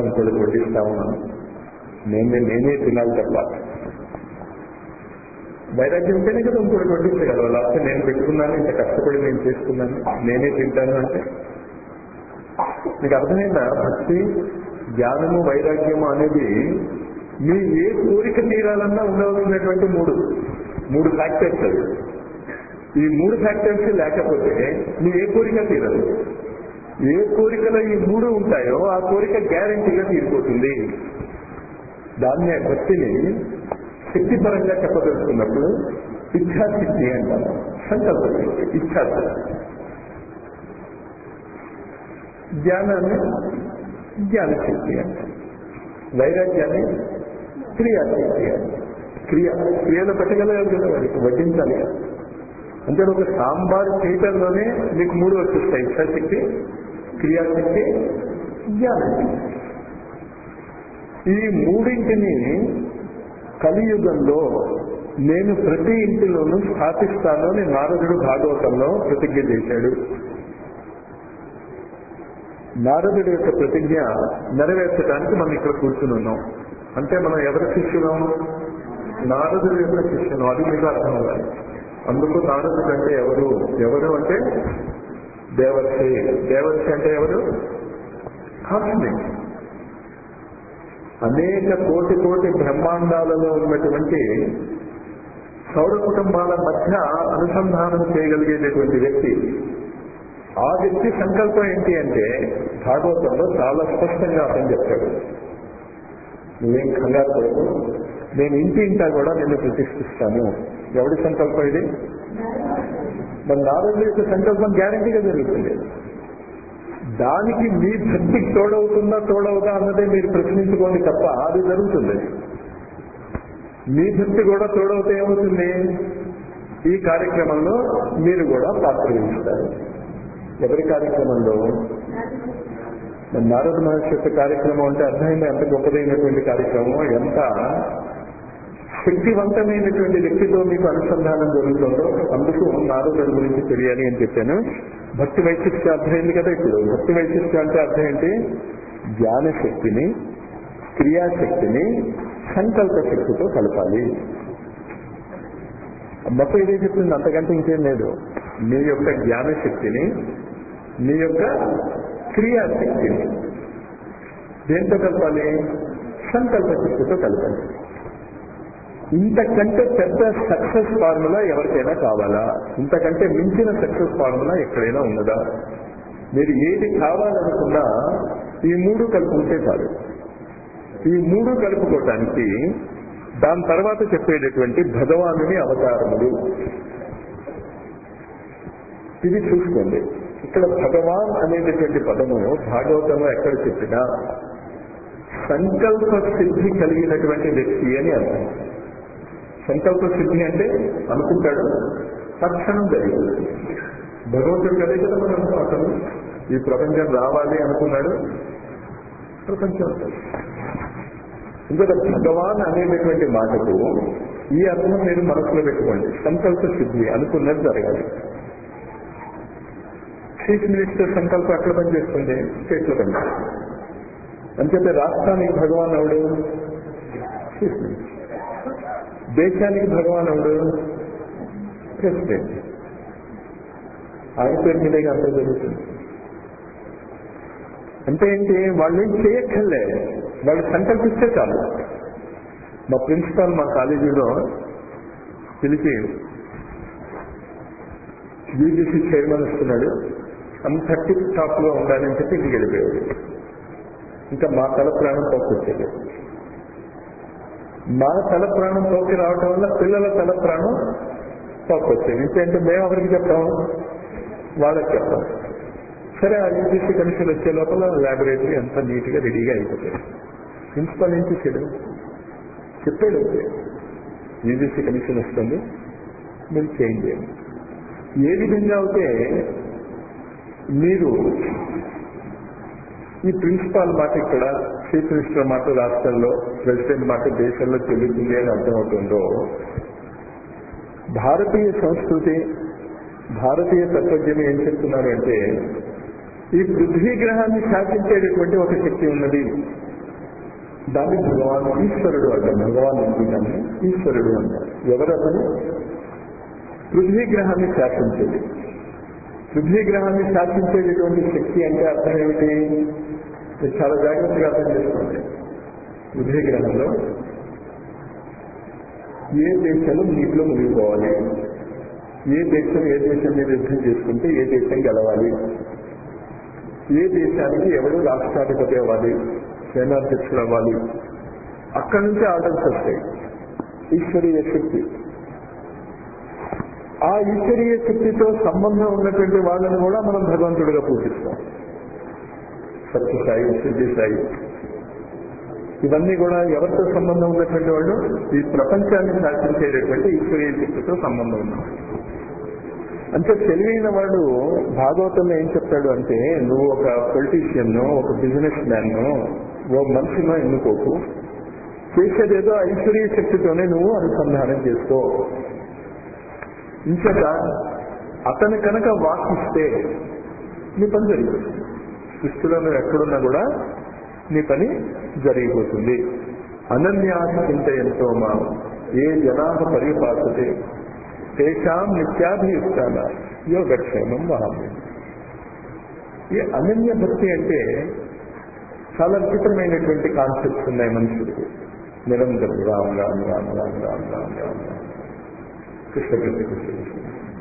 ఇంకోటి వడ్డిస్తా ఉన్నాను నేనే నేనే తినాలి తప్ప వైరాగ్యం ఉంటేనే కదా ఇంకోటి వడ్డించగలవు లేకపోతే నేను పెట్టుకున్నాను ఇంత కష్టపడి నేను చేసుకున్నాను నేనే తింటాను అంటే మీకు అర్థమైందా భక్తి జ్ఞానము వైరాగ్యము అనేది మీ ఏ కోరిక తీరాలన్నా ఉండవలసినటువంటి మూడు మూడు ఫ్యాక్టర్స్ అవి ఈ మూడు ఫ్యాక్టర్స్ లేకపోతే మీ ఏ కోరిక తీరదు ఏ కోరికలో ఈ మూడు ఉంటాయో ఆ కోరిక గ్యారంటీగా తీరిపోతుంది దాన్నే భక్తిని శక్తిపరంగా చెప్పదలుచుకున్నప్పుడు ఇచ్ఛాశక్తి అంటారు సంకల్ప శక్తి ఇచ్ఛాశక్తి జ్ఞానాన్ని జ్ఞానశక్తి అంటారు వైరాగ్యాన్ని క్రియాశక్తి అంటారు క్రియ క్రియలో పెట్టగలగాలి కదా వాడికి వడ్డించాలి కదా అంటే ఒక సాంబార్ చేయటంలోనే మీకు మూడు వచ్చేస్తాయి ఇచ్ఛాశక్తి క్రియాశక్తి జ్ఞానశక్తి ఈ మూడింటిని కలియుగంలో నేను ప్రతి ఇంటిలోనూ స్థాపిస్తాను అని నారదుడు భాగవతంలో ప్రతిజ్ఞ చేశాడు నారదుడి యొక్క ప్రతిజ్ఞ నెరవేర్చడానికి మనం ఇక్కడ కూర్చుని ఉన్నాం అంటే మనం ఎవరి శిష్యులం నారదుడి యొక్క శిష్యులం అది మీకు అర్థం అవ్వాలి అందుకు నారదుడు అంటే ఎవరు ఎవరు అంటే దేవర్షి దేవర్షి అంటే ఎవరు కాస్మిక్ అనేక కోటి కోటి బ్రహ్మాండాలలో ఉన్నటువంటి సౌర కుటుంబాల మధ్య అనుసంధానం చేయగలిగేటటువంటి వ్యక్తి ఆ వ్యక్తి సంకల్పం ఏంటి అంటే భాగవతంలో చాలా స్పష్టంగా అతను చెప్తాడు నువ్వేం కంగారు పడకు నేను ఇంటి ఇంటా కూడా నిన్ను ప్రతిష్ఠిస్తాను ఎవడి సంకల్పం ఇది మరి నారదుడి యొక్క సంకల్పం గ్యారంటీగా జరుగుతుంది దానికి మీ భక్తికి తోడవుతుందా తోడవుదా అన్నదే మీరు ప్రశ్నించుకోండి తప్ప అది జరుగుతుంది మీ భక్తి కూడా తోడవుతే ఏమవుతుంది ఈ కార్యక్రమంలో మీరు కూడా పాత్ర వహిస్తారు ఎవరి కార్యక్రమంలో మరి నారద మహర్షి యొక్క కార్యక్రమం అంటే అర్థమైంది ఎంత గొప్పదైనటువంటి కార్యక్రమం ఎంత శక్తివంతమైనటువంటి వ్యక్తితో మీకు అనుసంధానం జరుగుతుందో అందుకు నారదుడి గురించి తెలియాలి అని చెప్పాను భక్తి వైశిష్ట్య అర్థమైంది కదా ఇప్పుడు భక్తి వైశిష్ట్య అంటే అర్థం ఏంటి జ్ఞాన శక్తిని క్రియాశక్తిని సంకల్ప శక్తితో కలపాలి మొత్తం ఇదే చెప్తుంది అంతకంటే ఇంకేం లేదు మీ యొక్క జ్ఞాన శక్తిని మీ యొక్క క్రియాశక్తిని దేంతో కలపాలి సంకల్ప శక్తితో కలపాలి ఇంతకంటే పెద్ద సక్సెస్ ఫార్ములా ఎవరికైనా కావాలా ఇంతకంటే మించిన సక్సెస్ ఫార్ములా ఎక్కడైనా ఉన్నదా మీరు ఏది కావాలనుకున్నా ఈ మూడు కలుపుకుంటే చాలు ఈ మూడు కలుపుకోవటానికి దాని తర్వాత చెప్పేటటువంటి భగవానుని అవతారములు ఇది చూసుకోండి ఇక్కడ భగవాన్ అనేటటువంటి పదము భాగవతంలో ఎక్కడ చెప్పినా సంకల్ప సిద్ధి కలిగినటువంటి వ్యక్తి అని అర్థం సంకల్ప సిద్ధి అంటే అనుకుంటాడు తక్షణం జరుగుతుంది భగవంతుడు కదే కదా మనం అనుకో అతను ఈ ప్రపంచం రావాలి అనుకున్నాడు ప్రపంచం వస్తుంది. ఇంకొక భగవాన్ అనేటటువంటి మాటకు ఈ అర్థం మీరు మనసులో పెట్టుకోండి సంకల్ప సిద్ధి అనుకున్నది జరగాలి చీఫ్ మినిస్టర్ సంకల్పం ఎక్కడ పనిచేస్తుంది స్టేట్ లో పనిచేస్తుంది అంచేతే రాష్ట్రానికి భగవాన్ ఎవడు చీఫ్ మినిస్టర్ దేశానికి భగవాన్ ఎవడు ప్రెసిడెంట్ ఆయన పేరు మీదే అంత జరుగుతుంది అంటే ఏంటి వాళ్ళు ఏం చేయక్కర్లే వాళ్ళు సంకల్పిస్తే చాలు మా ప్రిన్సిపాల్ మా కాలేజీలో పిలిచి యూజీసీ చైర్మన్ వస్తున్నాడు అంత టిప్ టాప్ గా ఉండాలని చెప్పి ఇంటికి వెళ్ళిపోయాడు ఇంకా మా తల ప్రాణం పోకొచ్చేది మా తల ప్రాణం పోకి రావడం వల్ల పిల్లల తల ప్రాణం పోకొచ్చేది ఇంకేంటే మేము ఎవరికి చెప్తాం వాళ్ళకి చెప్తాం సరే ఆ యూజీసీ కమిషన్ వచ్చే లోపల ల్యాబొరేటరీ అంతా నీట్ గా రెడీగా అయిపోతుంది ప్రిన్సిపల్ ఏం చేశాడు చెప్పాడు యూజీసీ కమిషన్ వస్తుంది మీరు చేంజ్ చేయండి ఏ విధంగా అయితే మీరు ఈ ప్రిన్సిపాల్ మాట ఇక్కడ చీఫ్ మినిస్టర్ మాట రాష్ట్రంలో ప్రెసిడెంట్ మాట దేశంలో చెల్లుతుంది అని అర్థమవుతుందో భారతీయ సంస్కృతి భారతీయ తత్వజ్ఞం ఏం చెప్తున్నారు అంటే ఈ పృథ్వీ గ్రహాన్ని శాసించేటటువంటి ఒక శక్తి ఉన్నది దాన్ని భగవాన్ ఈశ్వరుడు అంటారు భగవాన్ ఎందుకంటే ఈశ్వరుడు అంటారు ఎవరు అతను పృథ్వీ గ్రహాన్ని శాసించేది పృథ్వీ గ్రహాన్ని శాసించేటటువంటి శక్తి అంటే అర్థం ఏమిటి మీరు చాలా జాగ్రత్తగా అర్థం చేసుకోండి పృథ్వీ గ్రహంలో ఏ దేశాలు నీటిలో మునిగిపోవాలి ఏ దేశం ఏ దేశం మీద యుద్ధం చేసుకుంటే ఏ దేశం గెలవాలి ఏ దేశానికి ఎవరు రాష్ట్రాధిపతి అవ్వాలి సేనాధ్యక్షుడు అవ్వాలి అక్కడి నుంచి ఆర్డర్స్ వస్తాయి ఈశ్వరీయ శక్తి ఆ ఈశ్వరీయ శక్తితో సంబంధం ఉన్నటువంటి వాళ్ళని కూడా మనం భగవంతుడిగా పూజిస్తాం సత్యసాయి సిద్ధిసాయి ఇవన్నీ కూడా ఎవరితో సంబంధం ఉన్నటువంటి వాళ్ళు ఈ ప్రపంచాన్ని శాసించేటటువంటి ఈశ్వరీయ శక్తితో సంబంధం ఉన్నారు అంటే తెలివైన వాడు భాగవతంలో ఏం చెప్తాడు అంటే నువ్వు ఒక పొలిటీషియన్ ఒక బిజినెస్ మ్యాన్ ఓ మనిషినో ఎన్నుకోకు చేసేదేదో ఐశ్వర్య శక్తితోనే నువ్వు అనుసంధానం చేసుకో ఇంచక అతను కనుక వాకిస్తే నీ పని జరిగిపోతుంది సృష్టిలో నువ్వు ఎక్కడున్నా కూడా నీ పని జరిగిపోతుంది అనన్యాస చింతయంతో మా ఏ జనాభ పరిపాలతే తేషాం నిత్యాభియుక్తాల యోగక్షేమం వహామి ఈ అనన్య భక్తి అంటే చాలా విచిత్రమైనటువంటి కాన్సెప్ట్స్ ఉన్నాయి మనుషులకు నిరంతరం రామ్ రామ్ రామ్ రామ్ రామ్ రామ్ రామ్ రామ్ కృష్ణ కృష్ణ కృష్ణ కృష్ణ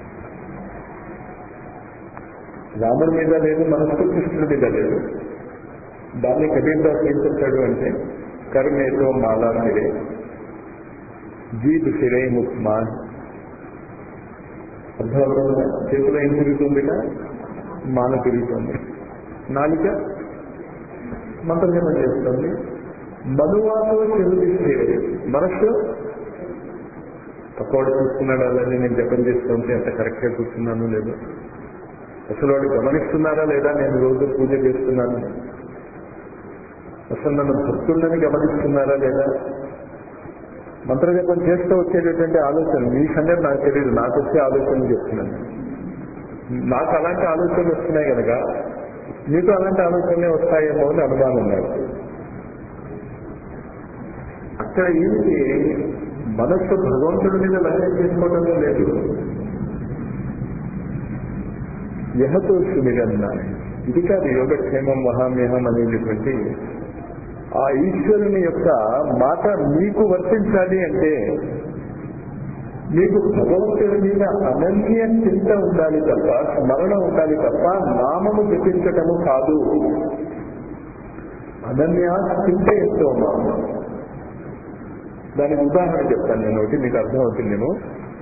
రాముడి మీద లేదు మనస్సు కృష్ణుడి మీద లేదు దాన్ని కబీర్ దాస్ ఏం చెప్తాడు అంటే కర్మేతో మాలా ఫిరే జీబ్ ఫిరే ముక్మాన్ అర్థమవుతుందా చేతిలో ఏం తిరుగుతుందిట మాన తిరుగుతుంది నాలిక మంత్రజపం చేస్తుంది మనువాతో చెరుదిస్తే మనస్సు పక్కవాడు చూస్తున్నాడా లేదా నేను జపం చేస్తుంటే ఎంత కరెక్ట్ గా చూస్తున్నాను లేదు అసలు వాడు గమనిస్తున్నారా లేదా నేను రోజు పూజ చేస్తున్నాను అసలు నన్ను భక్తులని గమనిస్తున్నారా లేదా మంత్రజపం చేస్తూ వచ్చేటటువంటి ఆలోచన మీ సంగతి నాకు తెలియదు నాకు వచ్చే ఆలోచనలు చెప్తున్నాను నాకు అలాంటి ఆలోచనలు వస్తున్నాయి కనుక మీకు అలాంటి ఆలోచనలే వస్తాయేమో అని అనుమానం నాకు అక్కడ ఏంటి మనస్సు భగవంతుడి మీద లక్ష్యం చేసుకోవడంలో లేదు యహతో సుమిరన్న ఇది కాదు యోగక్షేమం మహామ్యహం అనేటువంటి ఆ ఈశ్వరుని యొక్క మాట మీకు వర్తించాలి అంటే మీకు భగవంతుడి మీద అనన్య చింత ఉండాలి తప్ప స్మరణ ఉండాలి తప్ప నామము జపించటము కాదు అనన్య చింత ఎంతో మామ దానికి ఉదాహరణ చెప్తాను నేను ఒకటి మీకు అర్థమవుతుందేమో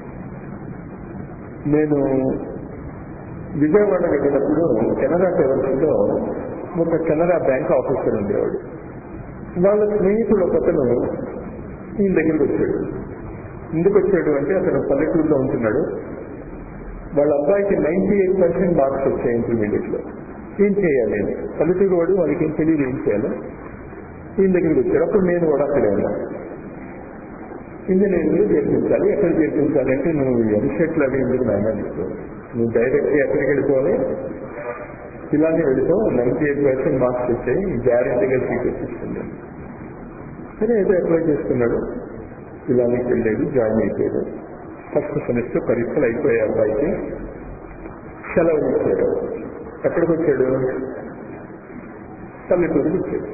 నేను విజయవాడ వెళ్ళినప్పుడు కెనరా ట్రావెల్స్లో ఒక కెనరా బ్యాంక్ ఆఫీసర్ ఉండేవాడు వాళ్ళ స్నేహితుడు ఒకతను ఈయన దగ్గరికి వచ్చాడు ఎందుకు వచ్చాడు అంటే అతను పల్లెటూరులో ఉంటున్నాడు వాళ్ళ అబ్బాయికి నైన్టీ ఎయిట్ పర్సెంట్ మార్క్స్ వచ్చాయి ఇంటర్మీడియట్ లో ఏం చేయాలి అని పల్లెటూరు వాడు వాళ్ళకి ఏం తెలియదు ఏం చేయాలో ఈయన దగ్గరికి వచ్చాడు అప్పుడు నేను కూడా అక్కడే ఉన్నాను ఇంజనీరింగ్ చేర్పించాలి ఎక్కడ చేర్పించాలి అంటే నువ్వు ఎంసెట్లు అవి ఎందుకు నాయన నీకు నువ్వు డైరెక్ట్ ఎక్కడికి వెళ్ళిపోవాలి ఇలానే వెళితో నైన్టీ ఎయిట్ పర్సెంట్ మార్క్స్ వచ్చాయి గ్యారెంటీగా సీట్ వచ్చేస్తుంది సరే ఏదో అప్లై చేసుకున్నాడు ఇలానే వెళ్ళాడు జాయిన్ అయిపోయాడు ఫస్ట్ సెమిస్టర్ పరీక్షలు అయిపోయాయి అబ్బాయికి సెలవు ఇచ్చాడు ఎక్కడికి వచ్చాడు పల్లెటూరుకి వచ్చాడు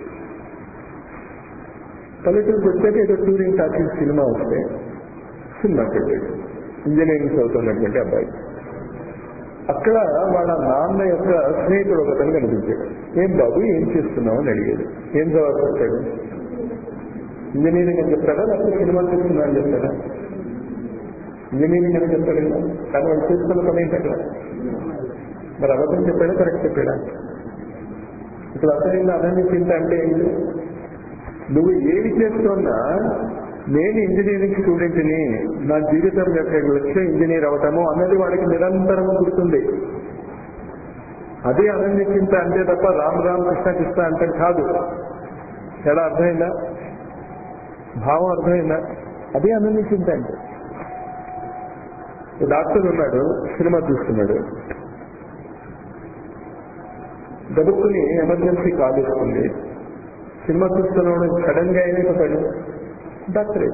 పల్లెటూరుకి వచ్చాక ఏదో టూరింగ్ టాకింగ్ సినిమా వస్తే సినిమాకి వెళ్ళాడు ఇంజనీరింగ్ చదువుతున్నటువంటి అబ్బాయి అక్కడ వాళ్ళ నాన్న యొక్క స్నేహితుడు ఒకతను కనిపించాడు ఏం బాబు ఏం చేస్తున్నావు అని అడిగాడు ఏం జవాబు చెప్పాడు ఇంజనీరింగ్ అని చెప్తాడా లేకపోతే సినిమా చూస్తున్నా అని చెప్తాడా ఇంజనీరింగ్ అని చెప్తాడు కదా కానీ వాళ్ళు చేస్తున్న పని ఏంటి అక్కడ మరి అబద్ధం చెప్పాడా కరెక్ట్ చెప్పాడా ఇప్పుడు అసలు అనన్య చింత అంటే ఏంటి నువ్వు ఏమి చేస్తున్నా నేను ఇంజనీరింగ్ స్టూడెంట్ని నా జీవితం యొక్క లక్ష్యం ఇంజనీర్ అవటము అన్నది వాడికి నిరంతరం గుర్తుంది అదే అనన్య చింత అంతే తప్ప రామ్ రామ్ కృష్ణ కృష్ణ అంటే కాదు ఎలా అర్థమైందా భావం అర్థమైందా అదే అనన్య చింత అంటే డాక్టర్ ఉన్నాడు సినిమా చూస్తున్నాడు గడుపుని ఎమర్జెన్సీ కాల్ వస్తుంది సినిమా చూస్తున్నాడు సడన్ గా ఏమైపోతాడు డాక్టర్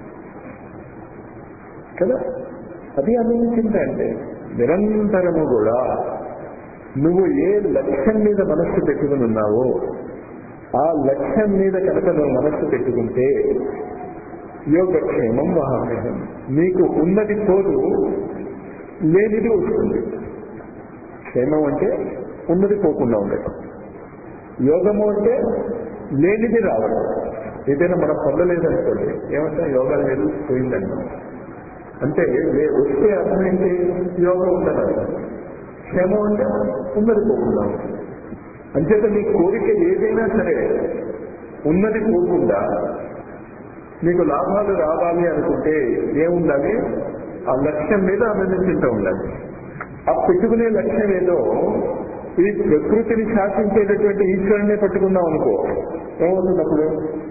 కదా అది అనిపించింది అంటే నిరంతరము కూడా నువ్వు ఏ లక్ష్యం మీద మనస్సు పెట్టుకుని ఉన్నావో ఆ లక్ష్యం మీద కనుక నువ్వు మనస్సు పెట్టుకుంటే యోగక్షేమం మహామేహం నీకు ఉన్నది పోదు లేనిది వస్తుంది క్షేమం అంటే ఉన్నది పోకుండా ఉండటం యోగము అంటే లేనిది రావడం ఏదైనా మనం పొందలేదనుకోండి ఏమంటే యోగా లేదు పోయిందన్నాం అంటే లే- వస్తే అర్థం ఏంటి యోగం ఉండదు అర్థం క్షేమం అంటే ఉన్నది పోకుండా ఉంటుంది. అంచేత నీ కోరిక ఏదైనా సరే ఉన్నది పోకుండా నీకు లాభాలు రావాలి అనుకుంటే ఏముండాలి ఆ లక్ష్యం మీద ఆనందించుంటూ ఉండాలి ఆ పెట్టుకునే లక్ష్యం ఏదో ఈ ప్రకృతిని శాసించేటటువంటి ఈశ్వరుణ్ణి పట్టుకున్నావు అనుకో ఏమవుతుంది అప్పుడు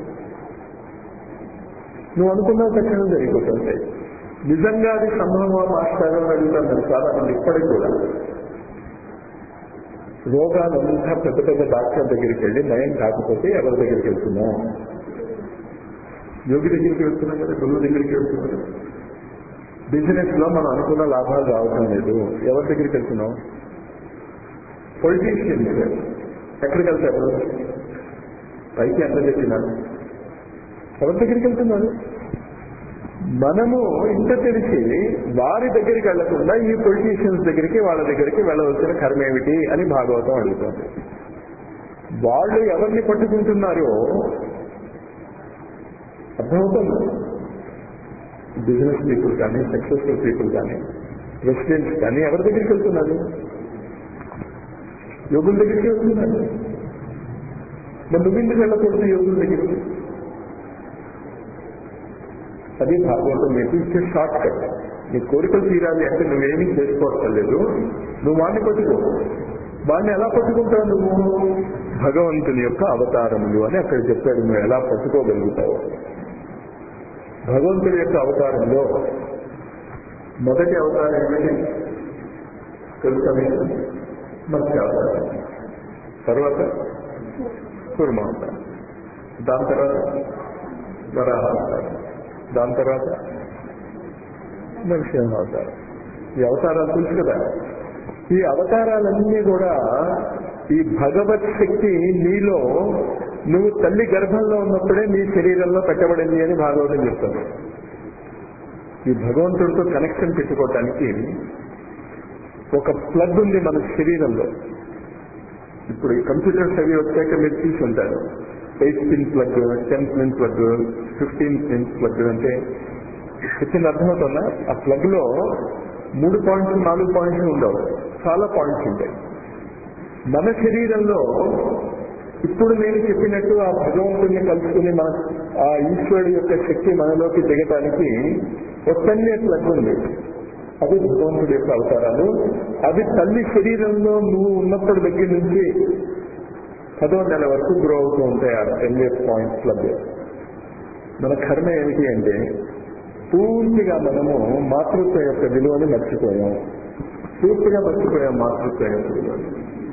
నువ్వు అనుకున్నావు తక్షణం జరిగిపోతుంది నిజంగా అది సంభవమా మాస్టర్ అని అడుగుతాను చాలా మంది ఇప్పటికి కూడా రోగాలంతా పెద్ద పెద్ద డాక్టర్ దగ్గరికి వెళ్ళి నయం కాకపోతే ఎవరి దగ్గరికి వెళ్తున్నాం యోగి దగ్గరికి వెళ్తున్నాం కదా గురువు దగ్గరికి వెళ్తున్నాం కదా బిజినెస్ లో మనం అనుకున్న లాభాలు రావటం లేదు ఎవరి దగ్గరికి వెళ్తున్నాం పొలిటీషియన్స్ ఎక్కడికి వెళ్తారు పైకి ఎంత చెప్పినారు ఎవరి దగ్గరికి వెళ్తున్నారు మనము ఇంత తెలిసి వారి దగ్గరికి వెళ్లకుండా ఈ పొలిటీషియన్స్ దగ్గరికి వాళ్ళ దగ్గరికి వెళ్ళవలసిన కర్మ ఏమిటి అని భాగవతం అడుగుతుంది వాళ్ళు ఎవరిని పట్టుకుంటున్నారో అర్థమవుతుంది బిజినెస్ పీపుల్ కానీ సక్సెస్ఫుల్ పీపుల్ కానీ ప్రెసిడెంట్స్ కానీ ఎవరి దగ్గరికి వెళ్తున్నారు యోగుల దగ్గరికి వెళ్తున్నారు మరి నువ్వెందుకు వెళ్ళకూడదు యోగుల దగ్గరికి అది భాగవతం మీకు ఇచ్చే షార్ట్ కట్ నీ కోరికలు తీరాలి అంటే నువ్వేమీ చేసుకోవట్లేదు నువ్వు వాడిని పట్టుకో వాడిని ఎలా పట్టుకుంటావు నువ్వు భగవంతుని యొక్క అవతారములు అని అక్కడ చెప్పాడు నువ్వు ఎలా పట్టుకోగలుగుతావు భగవంతుడి యొక్క అవతారంలో మొదటి అవతారం ఏమిటి తెలుసా మీకు మత్స్య అవతారం తర్వాత కుర్మ అవతారం దాని తర్వాత వరాహ అవతారం దాని తర్వాత నరసింహ అవతారం ఈ అవతారాలు తెలుసు కదా ఈ అవతారాలన్నీ కూడా ఈ భగవత్ శక్తి నీలో నువ్వు తల్లి గర్భంలో ఉన్నప్పుడే నీ శరీరంలో పెట్టబడింది అని భాగవతం చెప్తాను ఈ భగవంతుడితో కనెక్షన్ పెట్టుకోవటానికి ఒక ప్లగ్ ఉంది మన శరీరంలో ఇప్పుడు ఈ కంప్యూటర్స్ అవి వచ్చాక మీరు చూసి ఉంటారు eight pin plug ten pin plug fifteen pin plug అంటే వచ్చింది అర్థమవుతుందా ఆ ప్లగ్ లో మూడు పాయింట్స్ నాలుగు పాయింట్స్ ఉండవు చాలా పాయింట్స్ ఉంటాయి మన శరీరంలో ఇప్పుడు నేను చెప్పినట్టు ఆ భగవంతుడిని కలుసుకుని మన ఆ ఈశ్వరుడు యొక్క శక్తి మనలోకి దిగటానికి ఒక్కనే ప్లగ్ ఉంది అది భగవంతుడి యొక్క అవతారాలు అది తల్లి శరీరంలో నువ్వు ఉన్నప్పటి దగ్గర నుంచి పదో నెల వరకు గ్రో అవుతూ ఉంటాయి ఆ టెన్ ఇయర్స్ పాయింట్స్ ప్లగ్ మన కర్మ ఏమిటి అంటే పూర్తిగా మనము మాతృత్వం యొక్క విలువని మర్చిపోయాం పూర్తిగా మర్చిపోయాం మాతృత్వం యొక్క విలువని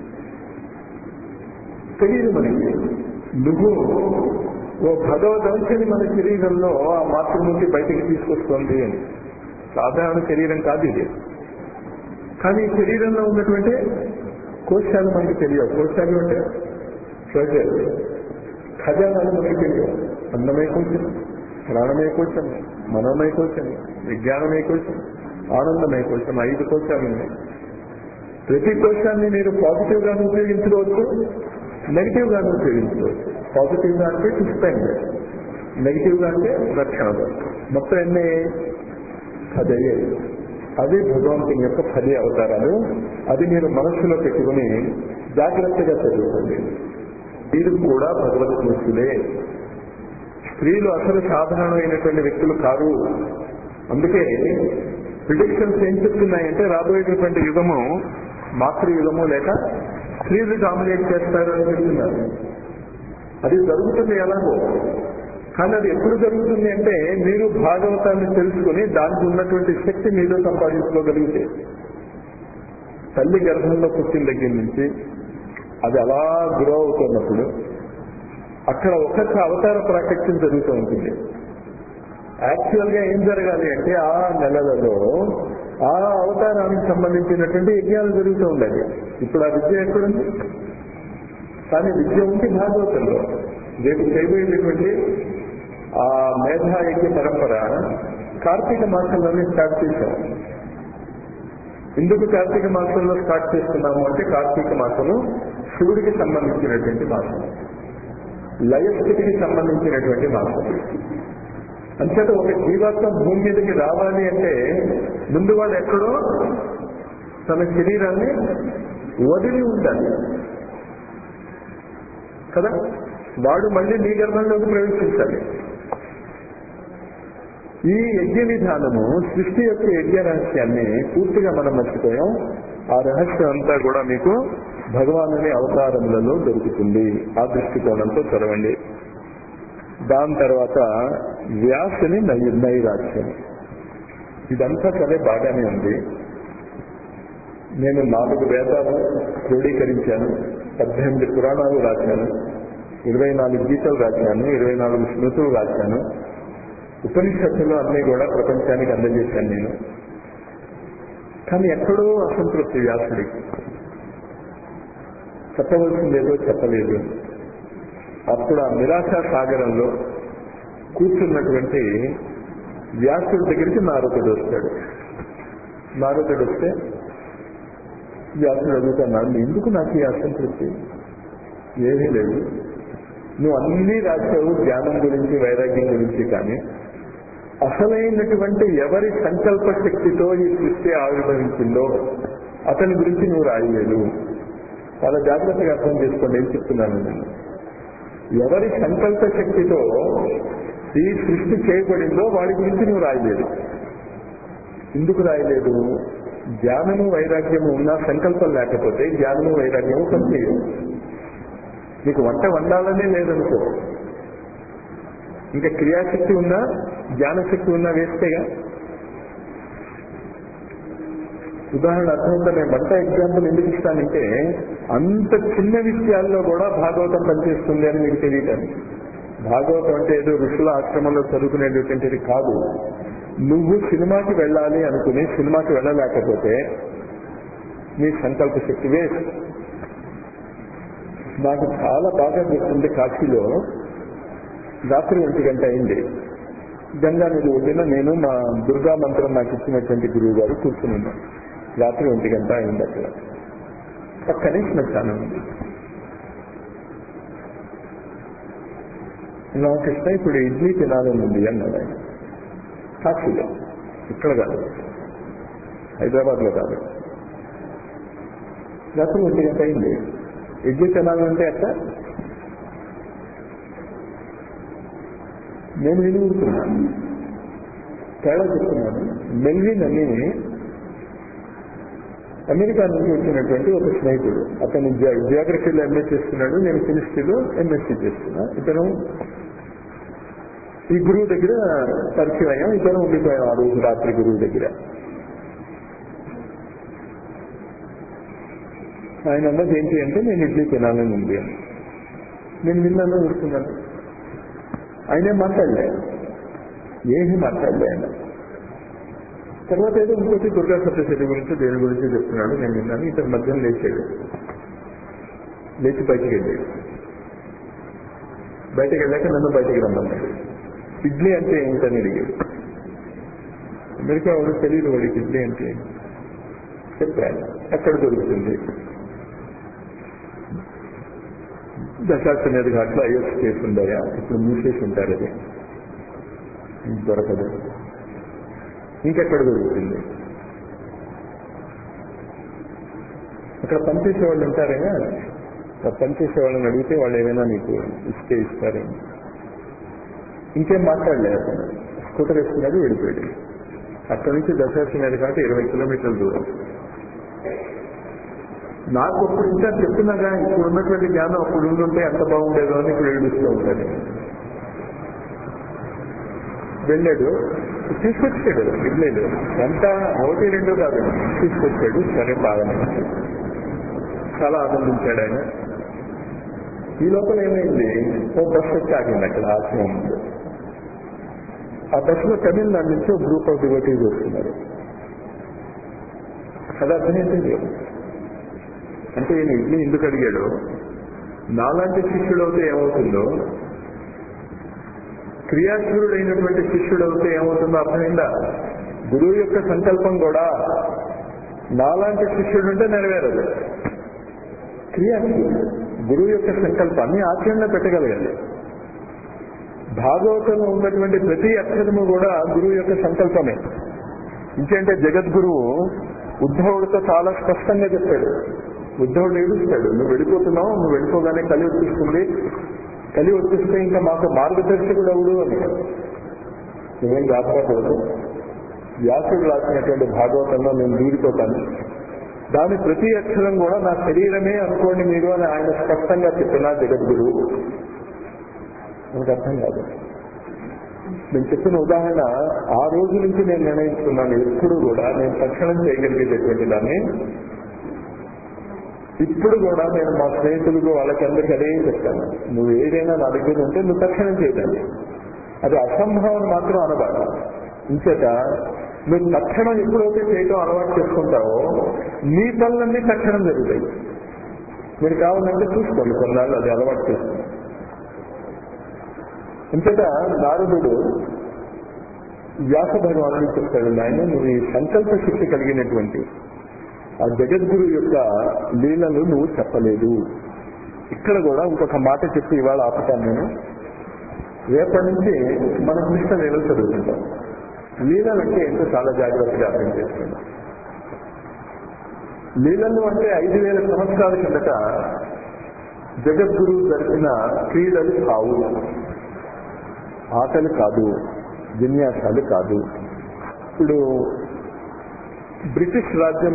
తెలియదు మనకి నువ్వు ఓ భగవద్ంశని మన శరీరంలో ఆ మాతృమూర్తి బయటికి తీసుకొస్తుంది అని సాధారణ శరీరం కాదు ఇది కానీ ఈ శరీరంలో ఉన్నటువంటి కోశాలు మనకి తెలియవు కోశాలు అంటే ట్రెజర్ ఖజానాలు మనకి తెలియవు అన్నమయ కోశం ప్రాణమయ కోశం మనోమయ కోశం విజ్ఞానమయ కోశం ఆనందమయ కోశం ఐదు కోశాలు ఉన్నాయి ప్రతి కోశాన్ని మీరు పాజిటివ్ గాను ఉపయోగించుకోవచ్చు నెగిటివ్ గాను ఉపయోగించుకోవచ్చు పాజిటివ్ గా అంటే సుస్పెండ్ నెగిటివ్ గా అంటే రక్షణ మొత్తం ఎన్ని పదయ్యే అది భగవంతుని యొక్క పది అవతారాలు అది మీరు మనస్సులో పెట్టుకుని జాగ్రత్తగా చదువుకోండి మీరు కూడా భగవద్మూర్తులే స్త్రీలు అసలు సాధారణమైనటువంటి వ్యక్తులు కారు అందుకే ప్రిడిక్షన్స్ ఏం చెప్తున్నాయంటే రాబోయేటటువంటి యుగము మాతృయుగము లేక స్త్రీలు డామినేట్ చేస్తారు అని చెప్తున్నారు అది జరుగుతుంది ఎలాగో కానీ అది ఎప్పుడు జరుగుతుంది అంటే మీరు భాగవతాన్ని తెలుసుకుని దానికి ఉన్నటువంటి శక్తి మీలో సంపాదించుకోగలిగితే తల్లి గర్భంలో పుట్టిన దగ్గర నుంచి అది అలా గ్రో అవుతున్నప్పుడు అక్కడ ఒక్కొక్క అవతార ప్రాకట్యం జరుగుతూ ఉంటుంది యాక్చువల్ గా ఏం జరగాలి అంటే ఆ నెలలలో ఆ అవతారానికి సంబంధించినటువంటి యజ్ఞాలు జరుగుతూ ఉండాలి ఇప్పుడు ఆ విద్య ఎక్కడుంది కానీ విద్య ఉంది భాగవతంలో రేపు చేయబోయేటటువంటి ఆ మేధాయజ్ఞ పరంపర కార్తీక మాసంలోనే స్టార్ట్ చేశాం ఎందుకు కార్తీక మాసంలో స్టార్ట్ చేస్తున్నాము అంటే కార్తీక మాసము శివుడికి సంబంధించినటువంటి మాసం లయస్థితికి సంబంధించినటువంటి మాసం అంచేత ఒక జీవాత్మ భూమి మీదకి రావాలి అంటే ముందు వాడు ఎక్కడో తన శరీరాన్ని వదిలి ఉండాలి కదా వాడు మళ్ళీ నీ గర్భంలోకి ప్రవేశించాలి ఈ యజ్ఞ విధానము సృష్టి యొక్క యజ్ఞ రహస్యాన్ని పూర్తిగా మనం మర్చిపోయాం ఆ రహస్యం అంతా కూడా మీకు భగవానుని అవతారములలో దొరుకుతుంది ఆ దృష్టికోణంతో చదవండి దాని తర్వాత వ్యాసుని నై నైరాశ్యం ఇదంతా సరే బాగానే ఉంది నేను నాలుగు వేదాలు క్రోడీకరించాను పద్దెనిమిది పురాణాలు రాశాను ఇరవై నాలుగు గీతలు రాశాను ఇరవై నాలుగు స్మృతులు రాశాను ఉపనిషత్తులు అన్నీ కూడా ప్రపంచానికి అందజేశాను నేను కానీ ఎక్కడో అసంతృప్తి వ్యాసుడికి చెప్పవలసిందేదో చెప్పలేదు అప్పుడు ఆ నిరాశా సాగరంలో కూర్చున్నటువంటి వ్యాసుడి దగ్గరికి నారదుడు వస్తాడు నారదుడు వస్తే వ్యాసుడు అడుగుతున్నాడు ఎందుకు నాకు ఈ అసంతృప్తి ఏమీ లేదు నువ్వు అన్నీ రాశావు జ్ఞానం గురించి వైరాగ్యం గురించి కానీ అసలైనటువంటి ఎవరి సంకల్ప శక్తితో ఈ సృష్టి ఆవిర్భవించిందో అతని గురించి నువ్వు రాయలేదు చాలా జాగ్రత్తగా అర్థం చేసుకోండి ఏం చెప్తున్నాను నేను ఎవరి సంకల్ప శక్తితో ఈ సృష్టి చేయబడిందో వాడి గురించి నువ్వు రాయలేదు ఎందుకు రాయలేదు జ్ఞానము వైరాగ్యము ఉన్నా సంకల్పం లేకపోతే జ్ఞానము వైరాగ్యము పనిచేయవు నీకు వంట వండాలనే లేదనుకో ఇంకా క్రియాశక్తి ఉన్నా జ్ఞానశక్తి ఉన్నా వేస్తేగా ఉదాహరణ అర్థంతో నేను వంట ఎగ్జాంపుల్ ఎందుకు ఇస్తానంటే అంత చిన్న విషయాల్లో కూడా భాగవతం పనిచేస్తుంది అని మీకు తెలియటానికి భాగవతం అంటే ఏదో ఋషుల ఆశ్రమంలో చదువుకునేటటువంటిది కాదు నువ్వు సినిమాకి వెళ్ళాలి అనుకుని సినిమాకి వెళ్ళలేకపోతే నీ సంకల్ప శక్తి వేస్ట్ నాకు చాలా బాగా గుర్తుంది కాశీలో రాత్రి ఒంటి గంట అయింది గంగా నది ఒడ్డిన నేను మా దుర్గా మంత్రం నాకు ఇచ్చినటువంటి గురువు గారు కూర్చుని ఉన్నాం రాత్రి ఒంటి గంట అయింది అక్కడ పక్కనే శ్మశానం ఉంది రామకృష్ణ ఇప్పుడు ఇడ్లీ తినాలని ఉంది అన్నాడు ఆయన కాశీలో ఇక్కడ కాదు హైదరాబాద్ లో కాదు రాత్రి ఒంటి గంట అయింది ఇడ్లీ తినాలంటే అట్ట నేను వినుకుంటున్నాను తేడా చెప్తున్నాను మెల్విన్ అని అమెరికా నుంచి వచ్చినటువంటి ఒక స్నేహితుడు అతను జియోగ్రఫీలో ఎంఏ చేస్తున్నాడు నేను కెమిస్ట్రీలో ఎంఎస్సీ చేస్తున్నా ఇతను ఈ గురువు దగ్గర పరిచయం అయ్యాం ఇతను ఉండిపోయాం ఆ రోజు రాత్రి గురువు దగ్గర ఆయన అన్నది ఏంటి అంటే నేను ఇడ్లీ తినాలని ఉంది అని నేను విన్నాను ఊరుకున్నాను ఆయనే మాట్లాడలే ఏమీ మాట్లాడలే ఆయన తర్వాత ఏదో ఇంకోటి దుర్గా సత్యశెట్టి గురించి దేని గురించి చెప్తున్నాడు నేను విన్నాను ఇతని మధ్యన లేచాడు లేచి బయటికి వెళ్ళాడు బయటకు వెళ్ళాక నన్ను బయటికి రమ్మన్నాడు ఇడ్లీ అంటే ఏమిటని అడిగాడు అమెరికా వాడు తెలియదు వాడికి ఇడ్లీ అంటే చెప్పాను ఎక్కడ దొరుకుతుంది దశాశ్వమేధ ఘాట్లో ఐఎస్ కేసు ఉందాయా ఇప్పుడు మూసేసి ఉంటారు అది దొరకదు ఇంకెక్కడ దొరుకుతుంది అక్కడ పనిచేసే వాళ్ళు ఉంటారేనా పనిచేసే వాళ్ళని అడిగితే వాళ్ళు ఏమైనా నీకు ఇస్తే ఇస్తారేమో ఇంకేం మాట్లాడలేదు అతను స్కూటర్ వేసుకున్నాడు వెళ్ళిపోయాడు అక్కడి నుంచి దశాశ్వమేధ ఘాట్ ఇరవై కిలోమీటర్ల దూరం నాకు అప్పుడు ఇంకా చెప్తున్నాగా ఇప్పుడు ఉన్నటువంటి జ్ఞానం అప్పుడు ఉండుంటే ఎంత బాగుండేదో అని ఇప్పుడు ఏడుస్తూ ఉంటాను వెళ్ళాడు తీసుకొచ్చాడు ఇడ్లీలు ఎంత ఒకటి రెండు కాదు తీసుకొచ్చాడు సరే బాగానే చాలా ఆనందించాడు ఆయన ఈ లోపల ఏమైంది ఓ బస్సు వచ్చి ఆగింది అక్కడ ఆశ్రమం ముందు ఆ బస్సులో తమిళనాడు నుంచి ఒక గ్రూప్ ఆఫ్ డివోటీస్ వస్తున్నారు అది అర్థమైంది అంటే ఈయన ఇడ్లీ ఎందుకు అడిగాడు నాలాంటి శిష్యుడు అయితే ఏమవుతుందో క్రియాశీలుడు అయినటువంటి శిష్యుడు అయితే ఏమవుతుందో అర్థమైందా గురువు యొక్క సంకల్పం కూడా నాలాంటి శిష్యుడు ఉంటే నెరవేరదు క్రియాశీలుడు గురువు యొక్క సంకల్పాన్ని ఆచరణ పెట్టగలగాలి భాగవతంలో ఉన్నటువంటి ప్రతి అక్షరము కూడా గురువు యొక్క సంకల్పమే ఇంకేంటే జగద్గురువు ఉద్ధవుడితో చాలా స్పష్టంగా చెప్పాడు ఉద్ధవుడు ఏడుస్తాడు నువ్వు వెళ్ళిపోతున్నావు నువ్వు వెళ్ళిపోగానే కలి వచ్చేస్తుంది కలి వచ్చేస్తే ఇంకా మాకు మార్గదర్శకుడు అవుడు అని నువ్వేం రాకపోదు వ్యాసుడు రాసినటువంటి భాగవతంలో నేను దూరిపోతాను దాని ప్రతి అక్షరం కూడా నా శరీరమే అనుకోండి మీరు అని ఆయన స్పష్టంగా చెప్పిన జగద్గురు నాకు అర్థం కాదు నేను చెప్పిన ఉదాహరణ ఆ రోజు నుంచి నేను నిర్ణయించుకున్నాను ఎప్పుడు కూడా నేను తక్షణం చేయగలిగేటటువంటి దాన్ని ఇప్పుడు కూడా నేను మా స్నేహితులకు వాళ్ళకందరికీ అదే చెప్తాను నువ్వు ఏదైనా నా దగ్గర ఉంటే నువ్వు తక్షణం చేయాలి అది అసంభవం మాత్రం అనబాలి ఇంచేత నువ్వు తక్షణం ఎప్పుడైతే చేయటం అలవాటు చేసుకుంటావో నీ పనులన్నీ తక్షణం జరుగుతాయి మీరు కావాలంటే చూసుకోండి కొన్నాళ్ళు అది అలవాటు చేసుకోండి ఇంతట నారదుడు వ్యాస భగవాను చెప్తాడు ఆయన నువ్వు ఈ సంకల్ప శక్తి కలిగినటువంటి ఆ జగద్గురు యొక్క లీలలు నువ్వు చెప్పలేదు ఇక్కడ కూడా ఇంకొక మాట చెప్పి ఇవాళ ఆపుతాను నేను రేపటి నుంచి మన కృష్ణ లీలలు చదువుకుంటాం లీలలు అంటే ఎంతో చాలా జాగ్రత్తగా అర్థం చేసుకుంటాం లీలలు అంటే ఐదు వేల సంవత్సరాల కిందట జగద్గురు జరిపిన క్రీడలు కావు ఆటలు కాదు విన్యాసాలు కాదు ఇప్పుడు బ్రిటిష్ రాజ్యం